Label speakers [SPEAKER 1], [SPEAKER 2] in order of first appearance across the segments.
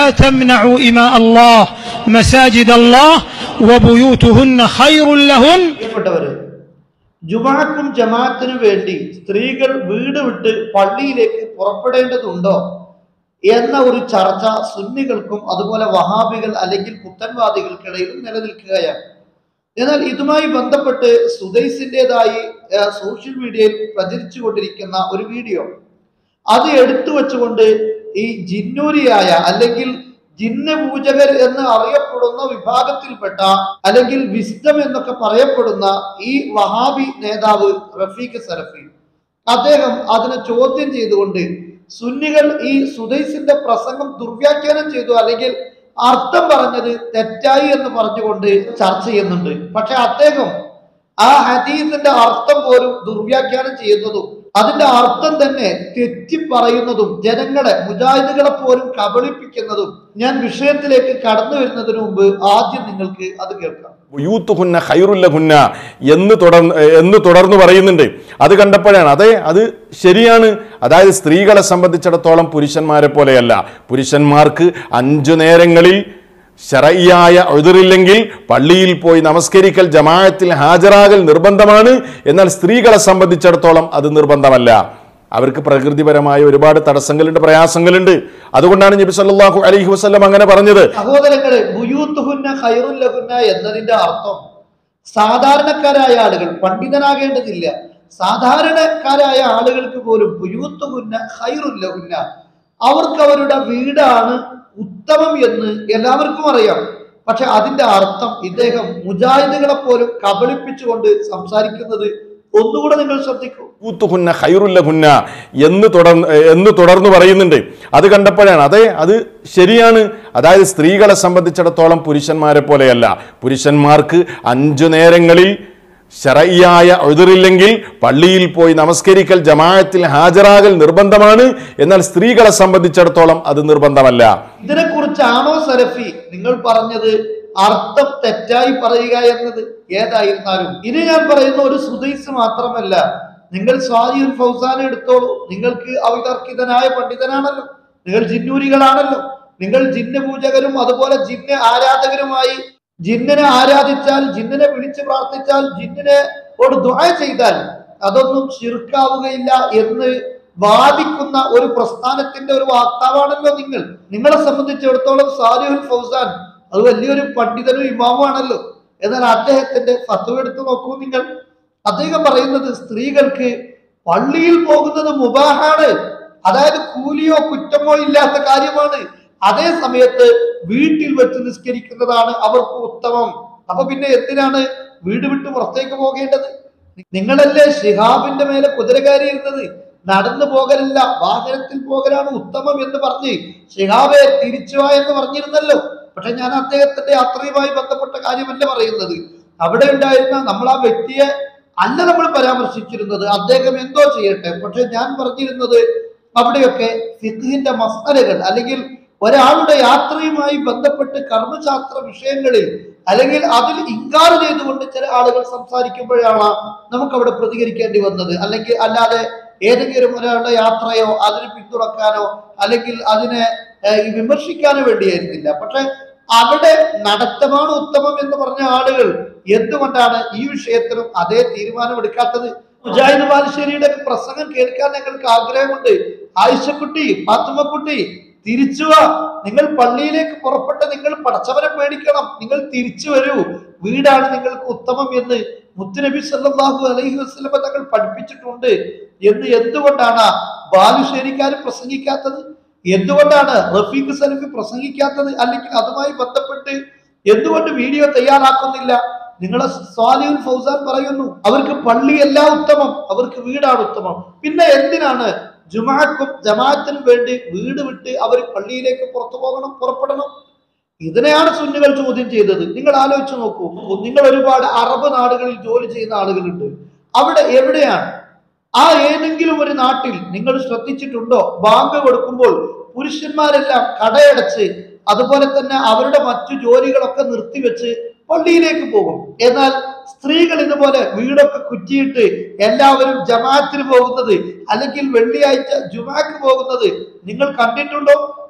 [SPEAKER 1] تمنعوا إماء الله مساجد الله وبيوتهن خير لهن
[SPEAKER 2] പ്രിയപ്പെട്ടവര് ജുമാക്കും ജമാഅത്തിനു വേണ്ടി സ്ത്രീകൾ വീട് വിട്ട് പള്ളിയിലേക്ക് പുറപ്പെടേണ്ടതുണ്ടോ എന്ന ഒരു ചർച്ച സുന്നികൾക്കും അതുപോലെ വഹാബികൾ അല്ലെങ്കിൽ പുത്തൻവാദികൾക്കിടയിലും നിലനിൽക്കുകയാണ് എന്നാൽ ഇതുമായി ബന്ധപ്പെട്ട് സുദൈസിൻ്റെതായി സോഷ്യൽ മീഡിയയിൽ പ്രചരിച്ചു കൊണ്ടിരിക്കുന്ന ഒരു വീഡിയോ അത് എടുത്തു വെച്ചുകൊണ്ട് ഈ ജിന്നൂരിയായ അല്ലെങ്കിൽ ജിന്ന പൂജകർ എന്ന് അറിയപ്പെടുന്ന വിഭാഗത്തിൽപ്പെട്ട അല്ലെങ്കിൽ വിസ്ഡം എന്നൊക്കെ പറയപ്പെടുന്ന ഈ വഹാബി നേതാവ് റഫീഖ് സലഫി അദ്ദേഹം അതിനെ ചോദ്യം ചെയ്തുകൊണ്ട് സുന്നികൾ ഈ സുദൈസിന്റെ പ്രസംഗം ദുർവ്യാഖ്യാനം ചെയ്തു അല്ലെങ്കിൽ അർത്ഥം പറഞ്ഞത് തെറ്റായി എന്ന് പറഞ്ഞുകൊണ്ട് ചർച്ച ചെയ്യുന്നുണ്ട് പക്ഷെ അദ്ദേഹം ആ ഹദീസിന്റെ അർത്ഥം പോലും ദുർവ്യാഖ്യാനം ചെയ്യുന്നതും അതിന്റെ അർത്ഥം തന്നെ തെറ്റി പറയുന്നതും ജനങ്ങളെ മുജാഹിദുകളെ പോലും കബളിപ്പിക്കുന്നതും ഞാൻ വിഷയത്തിലേക്ക് കടന്നു വരുന്നതിന് മുമ്പ് ആദ്യം നിങ്ങൾക്ക് അത് കേൾക്കാം
[SPEAKER 3] യൂത്തുഹുന്ന ഹൈറുല്ലഹുന്ന എന്ന് തുടർന്ന് എന്ന് തുടർന്ന് പറയുന്നുണ്ട് അത് കണ്ടപ്പോഴാണ് അതെ അത് ശരിയാണ് അതായത് സ്ത്രീകളെ സംബന്ധിച്ചിടത്തോളം പുരുഷന്മാരെ പോലെയല്ല പുരുഷന്മാർക്ക് അഞ്ചു നേരങ്ങളിൽ ശരയ്യായ എതിറില്ലെങ്കിൽ പള്ളിയിൽ പോയി നമസ്കരിക്കൽ ജമാഅത്തിൽ ഹാജരാകൽ നിർബന്ധമാണ് എന്നാൽ സ്ത്രീകളെ സംബന്ധിച്ചിടത്തോളം അത് നിർബന്ധമല്ല അവർക്ക് പ്രകൃതിപരമായ ഒരുപാട് തടസ്സങ്ങളുണ്ട് പ്രയാസങ്ങളുണ്ട് അതുകൊണ്ടാണ് നബി സല്ലല്ലാഹു അലൈഹി വസല്ലം അങ്ങനെ പറഞ്ഞത്
[SPEAKER 2] സഹോദരങ്ങളെ ബുയൂത്തുഹുന്ന ഖൈറുല്ലഹുന്ന എന്നതിന്റെ അർത്ഥം സാധാരണക്കാരായ ആളുകൾ പണ്ഡിതനാകേണ്ടതില്ല സാധാരണക്കാരായ ആളുകൾക്ക് പോലും ബുയൂത്തുഹുന്ന ഖൈറുല്ലഹുന്ന അവർക്ക് അവരുടെ വീടാണ് ഉത്തമം എന്ന് എല്ലാവർക്കും അറിയാം പക്ഷെ അതിന്റെ അർത്ഥം ഇദ്ദേഹം മുജാഹിദുകളെ പോലും കബളിപ്പിച്ചുകൊണ്ട് സംസാരിക്കുന്നത് ഒന്നുകൂടെ നിങ്ങൾ ശ്രദ്ധിക്കൂ
[SPEAKER 3] യൂത്തുഹുന്ന ഹൈറുല്ലഹുന്ന എന്ന് തുടർന്ന് എന്ന് തുടർന്ന് പറയുന്നുണ്ട് അത് കണ്ടപ്പോഴാണ് അതെ അത് ശരിയാണ് അതായത് സ്ത്രീകളെ സംബന്ധിച്ചിടത്തോളം പുരുഷന്മാരെ പോലെയല്ല പുരുഷന്മാർക്ക് അഞ്ചു നേരങ്ങളിൽ ശരയ്യായ എതിറില്ലെങ്കിൽ പള്ളിയിൽ പോയി നമസ്കരിക്കൽ ജമാഅത്തിൽ ഹാജരാകൽ നിർബന്ധമാണ് എന്നാൽ സ്ത്രീകളെ സംബന്ധിച്ചിടത്തോളം അത് നിർബന്ധമല്ല
[SPEAKER 2] ഇതിനെക്കുറിച്ചാണോ സലഫി നിങ്ങൾ പറഞ്ഞത് അർത്ഥം തെറ്റായി പറയുക എന്നത് ഏതായിരുന്നാലും ഇത് ഞാൻ പറയുന്ന ഒരു സുദൈസ് മാത്രമല്ല നിങ്ങൾ സ്വാധീൻ ഫൗസാനെ എടുത്തോളൂ നിങ്ങൾക്ക് അവിതർക്കിതനായ പണ്ഡിതനാണല്ലോ നിങ്ങൾ ജിന്നൂരികളാണല്ലോ നിങ്ങൾ ജിന്ന പൂജകരും അതുപോലെ ജിന്ന ആരാധകരുമായി ജിന്നിനെ ആരാധിച്ചാൽ ജിന്നിനെ വിളിച്ച് പ്രാർത്ഥിച്ചാൽ ജിന്നിനെ ഒരു ദുആ ചെയ്താൽ അതൊന്നും ശിർക്കാവുകയില്ല എന്ന് വാദിക്കുന്ന ഒരു പ്രസ്ഥാനത്തിന്റെ ഒരു വാക്താവാണല്ലോ നിങ്ങൾ നിങ്ങളെ സംബന്ധിച്ചിടത്തോളം സാലിഹുൽ ഫൗസാൻ അത് വലിയൊരു പണ്ഡിതനും ഇമാമുമാണല്ലോ എന്നാൽ അദ്ദേഹത്തിന്റെ ഫത്വ എടുത്തു നോക്കൂ നിങ്ങൾ അദ്ദേഹം പറയുന്നത് സ്ത്രീകൾക്ക് പള്ളിയിൽ പോകുന്നത് മുബാഹാണ് അതായത് കൂലിയോ കുറ്റമോ ഇല്ലാത്ത കാര്യമാണ് അതേ സമയത്ത് വീട്ടിൽ വെച്ച് നിസ്കരിക്കുന്നതാണ് അവർക്ക് ഉത്തമം അപ്പൊ പിന്നെ എന്തിനാണ് വീട് വിട്ട് പുറത്തേക്ക് പോകേണ്ടത് നിങ്ങളല്ലേ ഷിഹാബിന്റെ മേലെ കുതിര കയറിയിരുന്നത് നടന്നു പോകലല്ല വാഹനത്തിൽ പോകലാണ് ഉത്തമം എന്ന് പറഞ്ഞ് ഷിഹാബെ തിരിച്ചു വാ എന്ന് പറഞ്ഞിരുന്നല്ലോ പക്ഷെ ഞാൻ അദ്ദേഹത്തിന്റെ യാത്രയുമായി ബന്ധപ്പെട്ട കാര്യമല്ല പറയുന്നത് അവിടെ ഉണ്ടായിരുന്ന നമ്മൾ ആ വ്യക്തിയെ അല്ല നമ്മൾ പരാമർശിച്ചിരുന്നത് അദ്ദേഹം എന്തോ ചെയ്യട്ടെ പക്ഷെ ഞാൻ പറഞ്ഞിരുന്നത് അവിടെയൊക്കെ ഫിഖിന്റെ മസലകൾ അല്ലെങ്കിൽ ഒരാളുടെ യാത്രയുമായി ബന്ധപ്പെട്ട് കർമ്മശാസ്ത്ര വിഷയങ്ങളിൽ അല്ലെങ്കിൽ അതിൽ ഇൻകാർ ചെയ്തുകൊണ്ട് ചില ആളുകൾ സംസാരിക്കുമ്പോഴാണ് നമുക്ക് അവിടെ പ്രതികരിക്കേണ്ടി വന്നത് അല്ലെങ്കിൽ അല്ലാതെ ഏതെങ്കിലും ഒരാളുടെ യാത്രയോ അതിനെ പിന്തുണക്കാനോ അല്ലെങ്കിൽ അതിനെ ഏഹ്, വിമർശിക്കാനോ വേണ്ടിയായിരുന്നില്ല പക്ഷെ അവിടെ നടത്തമാണ് ഉത്തമം എന്ന് പറഞ്ഞ ആളുകൾ എന്തുകൊണ്ടാണ് ഈ വിഷയത്തിലും അതേ തീരുമാനമെടുക്കാത്തത് മുജാഹിദ് ബാലുശ്ശേരിയുടെ ഒക്കെ പ്രസംഗം കേൾക്കാൻ ഞങ്ങൾക്ക് ആഗ്രഹമുണ്ട് ആയിഷക്കുട്ടി പാത്തുമ്മക്കുട്ടി തിരിച്ചു വാ നിങ്ങൾ പള്ളിയിലേക്ക് പുറപ്പെട്ട നിങ്ങൾ പടച്ചവനെ പേടിക്കണം നിങ്ങൾ തിരിച്ചു വരൂ വീടാണ് നിങ്ങൾക്ക് ഉത്തമം എന്ന് മുത്തുനബി സല്ലല്ലാഹു അലൈഹി വസല്ലമ തങ്ങൾ പഠിപ്പിച്ചിട്ടുണ്ട് എന്ന് എന്തുകൊണ്ടാണ് ബാലുശ്ശേരിക്കാർ പ്രസംഗിക്കാത്തത് എന്തുകൊണ്ടാണ് റഫീഖ് സലഫി പ്രസംഗിക്കാത്തത് അല്ലെങ്കിൽ അതുമായി ബന്ധപ്പെട്ട് എന്തുകൊണ്ട് വീഡിയോ തയ്യാറാക്കുന്നില്ല നിങ്ങളെ സ്വാലിഹുൽ ഫൗസാൻ പറയുന്നു അവർക്ക് പള്ളിയല്ല ഉത്തമം അവർക്ക് വീടാണ് ഉത്തമം പിന്നെ എന്തിനാണ് ജുമാക്കും ജമാഅത്തിനും വേണ്ടി വീട് വിട്ട് അവർ പള്ളിയിലേക്ക് പുറത്തു പോകണം പുറപ്പെടണം ഇതിനെയാണ് സുന്നികൾ ചോദ്യം ചെയ്തത് നിങ്ങൾ ആലോചിച്ച് നോക്കൂ നിങ്ങൾ ഒരുപാട് അറബ് നാടുകളിൽ ജോലി ചെയ്യുന്ന ആളുകളുണ്ട് അവിടെ എവിടെയാണ് ആ ഏതെങ്കിലും ഒരു നാട്ടിൽ നിങ്ങൾ ശ്രദ്ധിച്ചിട്ടുണ്ടോ ബാങ്ക് കൊടുക്കുമ്പോൾ പുരുഷന്മാരെല്ലാം കടയടച്ച് അതുപോലെ തന്നെ അവരുടെ മറ്റു ജോലികളൊക്കെ നിർത്തിവെച്ച് പള്ളിയിലേക്ക് പോകും എന്നാൽ സ്ത്രീകൾ ഇതുപോലെ വീടൊക്കെ കുറ്റിയിട്ട് എല്ലാവരും ജമാഅത്തിന് പോകുന്നത് അല്ലെങ്കിൽ വെള്ളിയാഴ്ച ജുമാക്ക് പോകുന്നത് നിങ്ങൾ കണ്ടിട്ടുണ്ടോ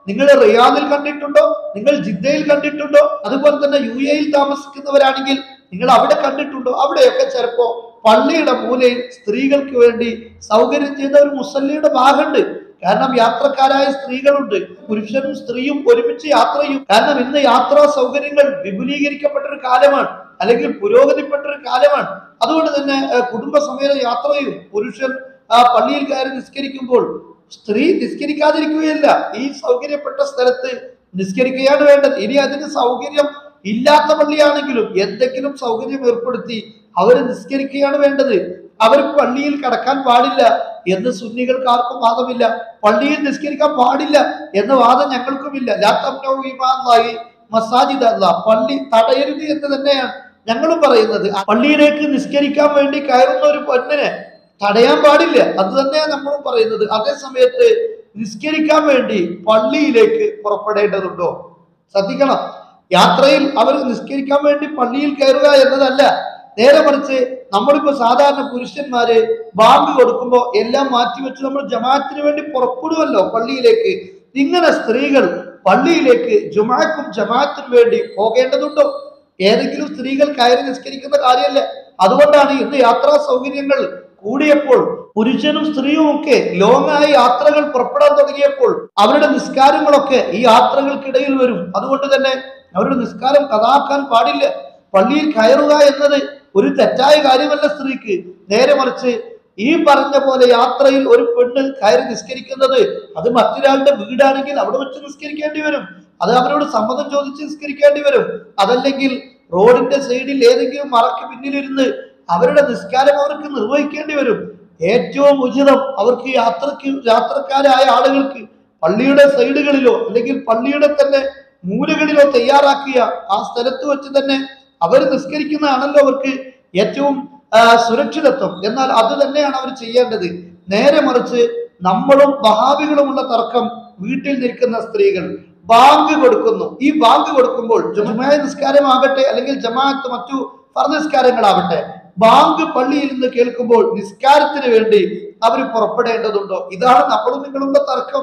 [SPEAKER 2] നിങ്ങൾ റിയാദിൽ കണ്ടിട്ടുണ്ടോ നിങ്ങൾ ജിദ്ദയിൽ കണ്ടിട്ടുണ്ടോ അതുപോലെ തന്നെ യു എയിൽ താമസിക്കുന്നവരാണെങ്കിൽ നിങ്ങൾ അവിടെ കണ്ടിട്ടുണ്ടോ അവിടെയൊക്കെ ചിലപ്പോ പള്ളിയുടെ മൂലയിൽ സ്ത്രീകൾക്ക് വേണ്ടി സൗകര്യം ചെയ്ത ഒരു മുസല്ലിയുടെ ഭാഗമുണ്ട് കാരണം യാത്രക്കാരായ സ്ത്രീകളുണ്ട് പുരുഷനും സ്ത്രീയും ഒരുമിച്ച് യാത്ര ചെയ്യും കാരണം ഇന്ന് യാത്രാ സൗകര്യങ്ങൾ വിപുലീകരിക്കപ്പെട്ട ഒരു കാലമാണ് അല്ലെങ്കിൽ പുരോഗതിപ്പെട്ട ഒരു കാലമാണ് അതുകൊണ്ട് തന്നെ ഏഹ്, കുടുംബസമേതം യാത്ര ചെയ്യും പുരുഷൻ ആ പള്ളിയിൽ കയറി നിസ്കരിക്കുമ്പോൾ സ്ത്രീ നിസ്കരിക്കാതിരിക്കുകയല്ല ഈ സൗകര്യപ്പെട്ട സ്ഥലത്ത് നിസ്കരിക്കുകയാണ് വേണ്ടത് ഇനി അതിന് സൗകര്യം ഇല്ലാത്ത പള്ളിയാണെങ്കിലും എന്തെങ്കിലും സൗകര്യം ഏർപ്പെടുത്തി അവര് നിസ്കരിക്കുകയാണ് വേണ്ടത് അവർ പള്ളിയിൽ കടക്കാൻ പാടില്ല എന്ന് സുന്നികൾക്ക് ആർക്കും വാദമില്ല പള്ളിയിൽ നിസ്കരിക്കാൻ പാടില്ല എന്ന വാദം ഞങ്ങൾക്കുമില്ല ലാ തംനഉ ഇമാഅല്ലാഹി മസാജിദ അല്ലാഹ്. പള്ളി തടയരുത് എന്ന് തന്നെയാണ് ഞങ്ങളും പറയുന്നത് പള്ളിയിലേക്ക് നിസ്കരിക്കാൻ വേണ്ടി കയറുന്ന ഒരു പെണ്ണിനെ തടയാൻ പാടില്ല അത് തന്നെയാണ് നമ്മളും പറയുന്നത് അതേ സമയത്ത് നിസ്കരിക്കാൻ വേണ്ടി പള്ളിയിലേക്ക് പുറപ്പെടേണ്ടതുണ്ടോ ശ്രദ്ധിക്കണം യാത്രയിൽ അവർ നിസ്കരിക്കാൻ വേണ്ടി പള്ളിയിൽ കയറുക എന്നതല്ല നേരെ മറിച്ച് നമ്മളിപ്പോ സാധാരണ പുരുഷന്മാര് ബാങ്ക് കൊടുക്കുമ്പോൾ എല്ലാം മാറ്റിവെച്ച് നമ്മൾ ജമാഅത്തിന് വേണ്ടി പുറപ്പെടുമല്ലോ പള്ളിയിലേക്ക് ഇങ്ങനെ സ്ത്രീകൾ പള്ളിയിലേക്ക് ജുമാക്കും ജമാഅത്തിനും വേണ്ടി പോകേണ്ടതുണ്ടോ ഏതെങ്കിലും സ്ത്രീകൾ കയറി നിസ്കരിക്കുന്ന കാര്യമല്ല അതുകൊണ്ടാണ് ഇന്ന് യാത്രാ സൗകര്യങ്ങൾ കൂടിയപ്പോൾ പുരുഷനും സ്ത്രീയും ഒക്കെ ലോങ്ങായ യാത്രകൾ പുറപ്പെടാൻ തുടങ്ങിയപ്പോൾ അവരുടെ നിസ്കാരങ്ങളൊക്കെ ഈ യാത്രകൾക്കിടയിൽ വരും അതുകൊണ്ട് തന്നെ അവരുടെ നിസ്കാരം കഥാക്കാൻ പാടില്ല പള്ളിയിൽ കയറുക എന്നത് ഒരു തെറ്റായ കാര്യമല്ല സ്ത്രീക്ക് നേരെ മറിച്ച് ഈ പറഞ്ഞ പോലെ യാത്രയിൽ ഒരു പെണ്ണ് കയറി നിസ്കരിക്കുന്നത് അത് മറ്റൊരാളുടെ വീടാണെങ്കിൽ അവിടെ വെച്ച് നിസ്കരിക്കേണ്ടി വരും അത് അവരോട് സമ്മതം ചോദിച്ച് നിസ്കരിക്കേണ്ടി വരും അതല്ലെങ്കിൽ റോഡിന്റെ സൈഡിൽ ഏതെങ്കിലും മറക്ക് പിന്നിലിരുന്ന് അവരുടെ നിസ്കാരം അവർക്ക് നിർവഹിക്കേണ്ടി വരും ഏറ്റവും ഉചിതം അവർക്ക് യാത്രക്ക് യാത്രക്കാരായ ആളുകൾക്ക് പള്ളിയുടെ സൈഡുകളിലോ അല്ലെങ്കിൽ പള്ളിയുടെ തന്നെ മൂലകളിലോ തയ്യാറാക്കിയ ആ സ്ഥലത്ത് വെച്ച് തന്നെ അവർ നിസ്കരിക്കുന്നതാണല്ലോ അവർക്ക് ഏറ്റവും ആ, സുരക്ഷിതത്വം എന്നാൽ അത് തന്നെയാണ് അവർ ചെയ്യേണ്ടത് നേരെ മറിച്ച് നമ്മളും വഹാബികളുമുള്ള തർക്കം വീട്ടിൽ നിൽക്കുന്ന സ്ത്രീകൾ ബാങ്ക് കൊടുക്കുന്നു ഈ ബാങ്ക് കൊടുക്കുമ്പോൾ ജുമാ നിസ്കാരമാകട്ടെ അല്ലെങ്കിൽ ജമാഅത്ത് മറ്റു ഫർദ് നിസ്കാരങ്ങളാവട്ടെ ബാങ്ക് പള്ളിയിൽ നിന്ന് കേൾക്കുമ്പോൾ നിസ്കാരത്തിന് വേണ്ടി അവർ പുറപ്പെടേണ്ടതുണ്ടോ ഇതാണ് നമ്മളും നിങ്ങളുള്ള തർക്കം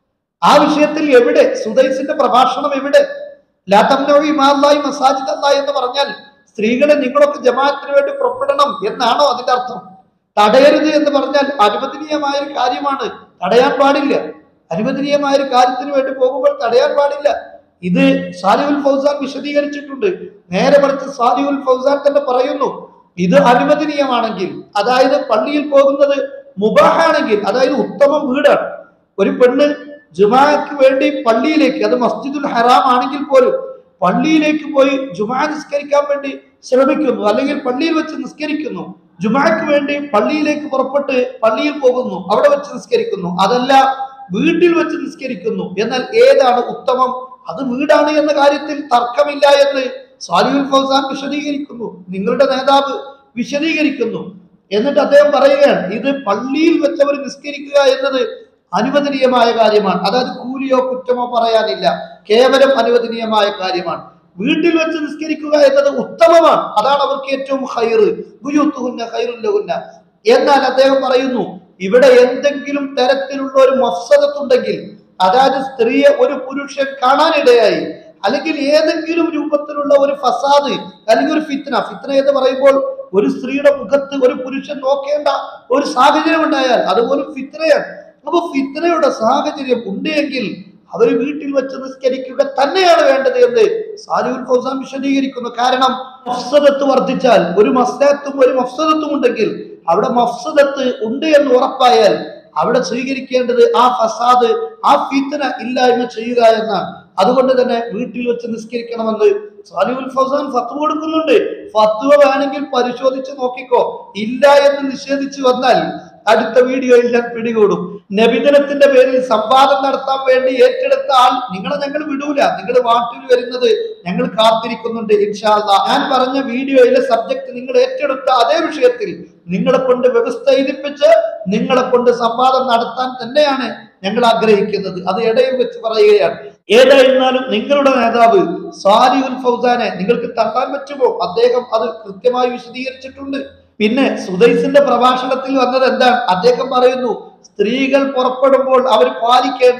[SPEAKER 2] ആ വിഷയത്തിൽ എവിടെ സുദൈസിന്റെ പ്രഭാഷണം എവിടെ ലാ തംനഉ ഇമാഅല്ലാഹി മസാജിദ് അല്ലാഹ് എന്ന് പറഞ്ഞാൽ സ്ത്രീകളെ നിങ്ങളൊക്കെ ജമാഅത്തിന് വേണ്ടി പുറപ്പെടണം എന്നാണോ അതിന്റെ അർത്ഥം തടയരുത് എന്ന് പറഞ്ഞാൽ അനുവദനീയമായ ഒരു കാര്യമാണ് തടയാൻ പാടില്ല അനുവദനീയമായ ഒരു കാര്യത്തിന് വേണ്ടി പോകുമ്പോൾ തടയാൻ പാടില്ല ഇത് സാലിഹുൽ ഫൗസാൻ വിശദീകരിച്ചിട്ടുണ്ട് നേരെ മറിച്ച് സാലിഹുൽ ഫൗസാൻ തന്നെ പറയുന്നു ഇത് അനുവദനീയമാണെങ്കിൽ അതായത് പള്ളിയിൽ പോകുന്നത് മുബാഹാണെങ്കിൽ അതായത് ഉത്തമം വീടാണ് ഒരു പെണ്ണ് ജുമാക്ക് വേണ്ടി പള്ളിയിലേക്ക് അത് മസ്ജിദുൽ ഹറാം ആണെങ്കിൽ പോലും പള്ളിയിലേക്ക് പോയി ജുമാ നിസ്കരിക്കാൻ വേണ്ടി ശ്രമിക്കുന്നു അല്ലെങ്കിൽ പള്ളിയിൽ വെച്ച് നിസ്കരിക്കുന്നു ജുമാക്ക് വേണ്ടി പള്ളിയിലേക്ക് പുറപ്പെട്ട് പള്ളിയിൽ പോകുന്നു അവിടെ വെച്ച് നിസ്കരിക്കുന്നു അതല്ല വീട്ടിൽ വെച്ച് നിസ്കരിക്കുന്നു എന്നാൽ ഏതാണ് ഉത്തമം അത് വീടാണ് എന്ന കാര്യത്തിൽ തർക്കമില്ല എന്ന് സാലിഹുൽ ഫൗസാൻ വിശദീകരിക്കുന്നു നിങ്ങളുടെ നേതാവ് വിശദീകരിക്കുന്നു എന്നിട്ട് അദ്ദേഹം പറയുകയാണ് ഇത് പള്ളിയിൽ വെച്ചവർ നിസ്കരിക്കുക എന്നത് അനുവദനീയമായ കാര്യമാണ് അതായത് കൂലിയോ കുറ്റമോ പറയാനില്ല കേവലം അനുവദനീയമായ കാര്യമാണ് വീട്ടിൽ വെച്ച് നിസ്കരിക്കുക എന്നത് ഉത്തമമാണ് അതാണ് അവർക്ക് ഏറ്റവും ഹൈറ് ബുയൂത്തുഹുന്ന ഹൈറുല്ലഹുന്ന എന്നാൽ അദ്ദേഹം പറയുന്നു ഇവിടെ എന്തെങ്കിലും തരത്തിലുള്ള ഒരു മഫ്സദത്തുണ്ടെങ്കിൽ അതായത് സ്ത്രീയെ ഒരു പുരുഷൻ കാണാനിടയായി അല്ലെങ്കിൽ ഏതെങ്കിലും രൂപത്തിലുള്ള ഒരു ഫസാദ് അല്ലെങ്കിൽ ഒരു ഫിത്ന ഫിത്ന എന്ന് പറയുമ്പോൾ ഒരു സ്ത്രീയുടെ മുഖത്ത് ഒരു പുരുഷൻ നോക്കേണ്ട ഒരു സാഹചര്യം ഉണ്ടായാൽ അതുപോലും ഫിത്രയാണ് അപ്പൊ ഫിത്രയുടെ സാഹചര്യം ഉണ്ടെങ്കിൽ അവർ വീട്ടിൽ വെച്ച് നിസ്കരിക്കുക തന്നെയാണ് വേണ്ടത് എന്ന് സാലിഹുൽ ഫൗസാൻ വിശദീകരിക്കുന്നു കാരണം മഫ്സദത്ത് വർദ്ധിച്ചാൽ ഒരു മസ്ലത്തും ഒരു മഫ്സദത്തും ഉണ്ടെങ്കിൽ അവിടെ മഫ്സദത്ത് ഉണ്ട് എന്ന് ഉറപ്പായാൽ അവിടെ സ്വീകരിക്കേണ്ടത് ആ ഫസാദ് ആ ഫിത്തന ഇല്ലായ്മ ചെയ്യുക എന്നാണ് അതുകൊണ്ട് തന്നെ വീട്ടിൽ വെച്ച് നിസ്കരിക്കണമെന്ന് സാലിഹുൽ ഫൗസാൻ ഫത്വ കൊടുക്കുന്നുണ്ട് ഫത്വ വേണമെങ്കിൽ പരിശോധിച്ച് നോക്കിക്കോ ഇല്ല എന്ന് നിഷേധിച്ചു വന്നാൽ അടുത്ത വീഡിയോയിൽ ഞാൻ പിടികൂടും നബിദിനത്തിന്റെ പേരിൽ സംവാദം നടത്താൻ വേണ്ടി ഏറ്റെടുത്ത ആൾ നിങ്ങളെ ഞങ്ങൾ വിടൂല നിങ്ങൾ നാട്ടിൽ വരുന്നത് ഞങ്ങൾ കാത്തിരിക്കുന്നുണ്ട് ഇൻഷാല്ല ഞാൻ പറഞ്ഞ വീഡിയോയിലെ സബ്ജക്ട് നിങ്ങൾ ഏറ്റെടുത്ത അതേ വിഷയത്തിൽ നിങ്ങളെ കൊണ്ട് വ്യവസ്ഥ എഴുതിപ്പിച്ച് നിങ്ങളെ കൊണ്ട് സംവാദം നടത്താൻ തന്നെയാണ് ഞങ്ങൾ ആഗ്രഹിക്കുന്നത് അത് ഇടയിൽ വെച്ച് പറയുകയാണ് ഏതായിരുന്നാലും നിങ്ങളുടെ നേതാവ് സാലിഹുൽ ഫൗസാനെ നിങ്ങൾക്ക് തട്ടാൻ പറ്റുമോ അദ്ദേഹം അത് കൃത്യമായി വിശദീകരിച്ചിട്ടുണ്ട് പിന്നെ സുദൈസിന്റെ പ്രഭാഷണത്തിൽ വന്നത് എന്താണ് അദ്ദേഹം പറയുന്നു സ്ത്രീകൾ പുറപ്പെടുമ്പോൾ അവർ പാലിക്കേണ്ട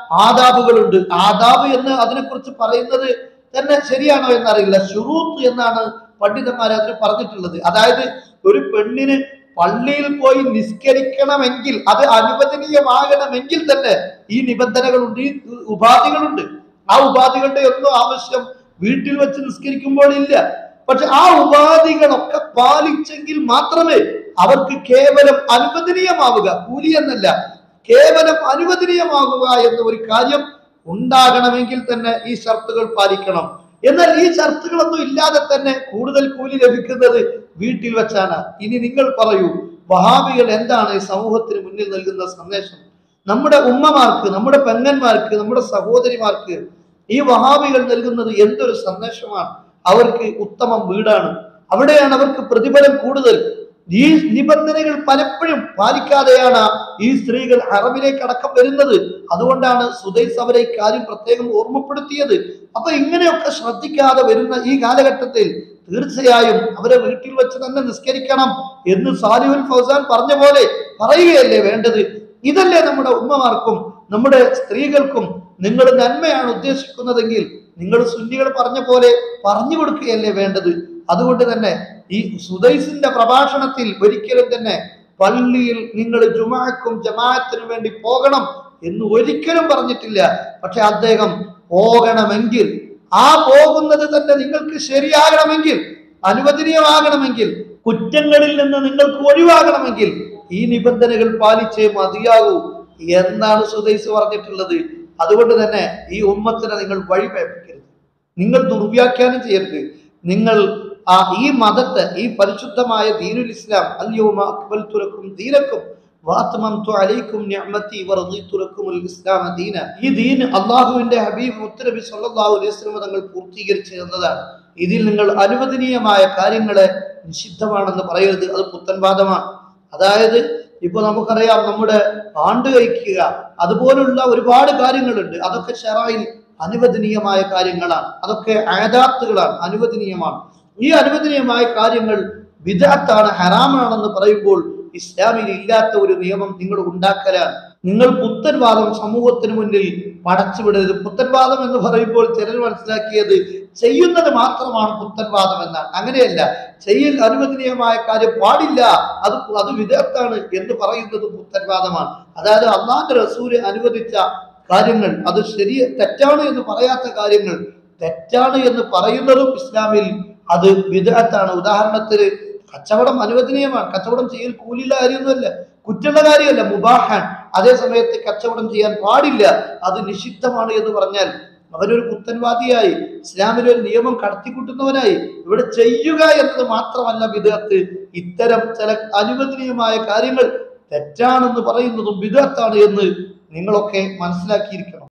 [SPEAKER 2] ആദാബുകളുണ്ട് ആദാബ് എന്ന് അതിനെക്കുറിച്ച് പറയുന്നത് തന്നെ ശരിയാണോ എന്നറിയില്ല ഷുറൂത്ത് എന്നാണ് പണ്ഡിതന്മാർ അതിന് പറഞ്ഞിട്ടുള്ളത് അതായത് ഒരു പെണ്ണിന് പള്ളിയിൽ പോയി നിസ്കരിക്കണമെങ്കിൽ അത് അനുവദനീയമാകണമെങ്കിൽ തന്നെ ഈ നിബന്ധനകളുണ്ട് ഈ ഉപാധികളുണ്ട് ആ ഉപാധികളുടെ ഒന്നും ആവശ്യം വീട്ടിൽ വെച്ച് നിസ്കരിക്കുമ്പോൾ ഇല്ല പക്ഷെ ആ ഉപാധികളൊക്കെ പാലിച്ചെങ്കിൽ മാത്രമേ അവർക്ക് കേവലം അനുവദനീയമാവുക കൂലി എന്നല്ല കേവലം അനുവദനീയമാകുക എന്ന ഒരു കാര്യം ഉണ്ടാകണമെങ്കിൽ തന്നെ ഈ ഷർത്തുകൾ പാലിക്കണം എന്നാൽ ഈ ഷർത്തുകളൊന്നും ഇല്ലാതെ തന്നെ കൂടുതൽ കൂലി ലഭിക്കുന്നത് വീട്ടിൽ വെച്ചാണ് ഇനി നിങ്ങൾ പറയൂ വഹാബികൾ എന്താണ് ഈ സമൂഹത്തിന് മുന്നിൽ നൽകുന്ന സന്ദേശം നമ്മുടെ ഉമ്മമാർക്ക് നമ്മുടെ പെങ്ങന്മാർക്ക് നമ്മുടെ സഹോദരിമാർക്ക് ഈ വഹാബികൾ നൽകുന്നത് എന്തൊരു സന്ദേശമാണ് അവർക്ക് ഉത്തമം വീടാണ് അവിടെയാണ് അവർക്ക് പ്രതിഫലം കൂടുതൽ ഈ നിബന്ധനകൾ പലപ്പോഴും പാലിക്കാതെയാണ് ഈ സ്ത്രീകൾ അറബിലേക്ക് അടക്കം വരുന്നത് അതുകൊണ്ടാണ് സുദൈസ് അവരെ ഇക്കാര്യം പ്രത്യേകം ഓർമ്മപ്പെടുത്തിയത് അപ്പൊ ഇങ്ങനെയൊക്കെ ശ്രദ്ധിക്കാതെ വരുന്ന ഈ കാലഘട്ടത്തിൽ തീർച്ചയായും അവരെ വീട്ടിൽ വെച്ച് തന്നെ നിസ്കരിക്കണം എന്ന് സാലിഹുൽ ഫൗസാൻ പറഞ്ഞ പോലെ പറയുകയല്ലേ വേണ്ടത് ഇതല്ലേ നമ്മുടെ ഉമ്മമാർക്കും നമ്മുടെ സ്ത്രീകൾക്കും നിങ്ങൾ നന്മയാണ് ഉദ്ദേശിക്കുന്നതെങ്കിൽ നിങ്ങൾ സുന്നികൾ പറഞ്ഞ പോലെ പറഞ്ഞു കൊടുക്കുകയല്ലേ വേണ്ടത് അതുകൊണ്ട് തന്നെ ഈ സുദൈസിന്റെ പ്രഭാഷണത്തിൽ ഒരിക്കലും തന്നെ പള്ളിയിൽ നിങ്ങൾ ജുമാക്കും ജമാഅത്തിനും വേണ്ടി പോകണം എന്ന് ഒരിക്കലും പറഞ്ഞിട്ടില്ല പക്ഷെ അദ്ദേഹം പോകണമെങ്കിൽ ആ പോകുന്നത് തന്നെ നിങ്ങൾക്ക് ശരിയാകണമെങ്കിൽ അനുവദനീയമാകണമെങ്കിൽ കുറ്റങ്ങളിൽ നിന്ന് നിങ്ങൾക്ക് ഒഴിവാകണമെങ്കിൽ ഈ നിബന്ധനകൾ പാലിച്ചേ മതിയാകൂ എന്നാണ് സുദൈസ് പറഞ്ഞിട്ടുള്ളത് അതുകൊണ്ട് തന്നെ ഈ ഉമ്മത്തിനെ നിങ്ങൾ വഴിപേപ്പിക്കരുത് നിങ്ങൾ ദുർവ്യാഖ്യാനം ചെയ്യരുത് നിങ്ങൾ ആ ഈ മതത്തെ ഈ പരിശുദ്ധമായ ദീനുൽ ഇസ്ലാം അല്യോമ അക്ബൽ തുറക്കും ദീനക്കും വാത്മംതു അലൈക്കും നിഅമതി വറദിതു ലക്കുമുൽ ഇസ്ലാമ ദീന ഈ ദീൻ അള്ളാഹുവിന്റെ ഹബീബ് മുത്തനബി സല്ലല്ലാഹു അലൈഹി വസല്ലം തങ്ങൾ പൂർത്തീകരിച്ചു എന്നതാണ് ഇതിൽ നിങ്ങൾ അനുവദനീയമായ കാര്യങ്ങളെ നിഷിദ്ധമാണെന്ന് പറയരുത് അത് പുത്തൻവാദമാണ് അതായത് ഇപ്പൊ നമുക്കറിയാം നമ്മുടെ ആണ്ട് കഴിക്കുക അതുപോലുള്ള ഒരുപാട് കാര്യങ്ങളുണ്ട് അതൊക്കെ ഷെറായിൽ അനുവദനീയമായ കാര്യങ്ങളാണ് അതൊക്കെ ആദാത്തുകളാണ് അനുവദനീയമാണ് ഈ അനുവദനീയമായ കാര്യങ്ങൾ വിദാത്താണ് ഹറാമാണെന്ന് പറയുമ്പോൾ ഇസ്ലാമിൽ ഇല്ലാത്ത ഒരു നിയമം നിങ്ങൾ ഉണ്ടാക്കലാണ് നിങ്ങൾ പുത്തൻവാദം സമൂഹത്തിന് മുന്നിൽ പടച്ചുവിടരുത് പുത്തൻവാദം എന്ന് പറയുമ്പോൾ ചിലർ മനസ്സിലാക്കിയത് ചെയ്യുന്നത് മാത്രമാണ് പുത്തൻവാദം എന്നാണ് അങ്ങനെയല്ല ചെയ്യൽ അനുവദനീയമായ കാര്യം പാടില്ല അത് അത് വിദഗ്ധാണ് എന്ന് പറയുന്നത് പുത്തൻവാദമാണ് അതായത് അള്ളാന്റെ റസൂല് അനുവദിച്ച കാര്യങ്ങൾ അത് ശരി തെറ്റാണ് എന്ന് പറയാത്ത കാര്യങ്ങൾ തെറ്റാണ് എന്ന് പറയുന്നതും ഇസ്ലാമിൽ അത് വിദഗ്ധാണ് ഉദാഹരണത്തിന് കച്ചവടം അനുവദനീയമാണ് കച്ചവടം ചെയ്യൽ കൂലിയുള്ള കാര്യമൊന്നുമല്ല കുറ്റുള്ള കാര്യമല്ല മുബാഹാൻ അതേ സമയത്ത് കച്ചവടം ചെയ്യാൻ പാടില്ല അത് നിഷിദ്ധമാണ് എന്ന് പറഞ്ഞാൽ അവനൊരു പുത്തൻവാദിയായി ഇസ്ലാമിലെ ഒരു നിയമം കടത്തിക്കൂട്ടുന്നവനായി ഇവിടെ ചെയ്യുക എന്നത് മാത്രമല്ല വിദഗ്ധത്ത് ഇത്തരം ചില അനുവദനീയമായ കാര്യങ്ങൾ തെറ്റാണെന്ന് പറയുന്നതും വിദഗ്ധാണ് എന്ന് നിങ്ങളൊക്കെ മനസ്സിലാക്കിയിരിക്കണം